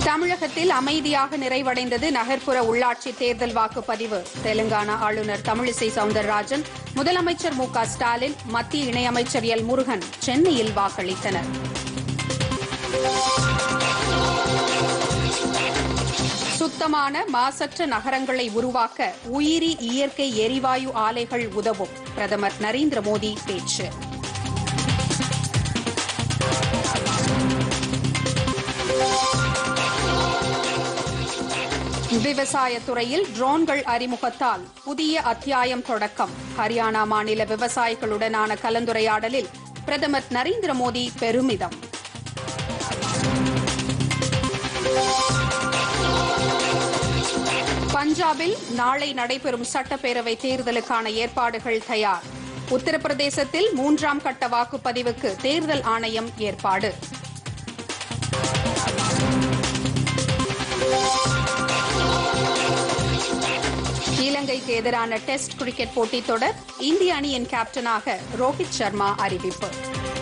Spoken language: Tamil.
தமிழகத்தில் அமைதியாக நிறைவடைந்தது நகர்ப்புற உள்ளாட்சி தேர்தல் வாக்குப்பதிவு தெலுங்கானா ஆளுநர் தமிழிசை சவுந்தரராஜன் முதலமைச்சர் மு க ஸ்டாலின் மத்திய இணையமைச்சர் எல் முருகன் சென்னையில் வாக்களித்தனர் சுத்தமான மாசற்ற நகரங்களை உருவாக்க உயிரி இயற்கை எரிவாயு ஆலைகள் உதவும் பிரதமர் நரேந்திர மோடி பேச்சு விவசாயத் துறையில் ட்ரோன்கள் அறிமுகத்தால் புதிய அத்தியாயம் தொடக்கம் ஹரியானா மாநில விவசாயிகளுடனான கலந்துரையாடலில் பிரதமர் நரேந்திர மோடி பெருமிதம் பஞ்சாபில் நாளை நடைபெறும் சட்டப்பேரவை தேர்தலுக்கான ஏற்பாடுகள் தயார் உத்தரப்பிரதேசத்தில் மூன்றாம் கட்ட வாக்குப்பதிவுக்கு தேர்தல் ஆணையம் ஏற்பாடு இலங்கைக்கு எதிரான டெஸ்ட் கிரிக்கெட் போட்டித் தொடர் இந்திய அணியின் கேப்டனாக ரோஹித் சர்மா அறிவிப்பு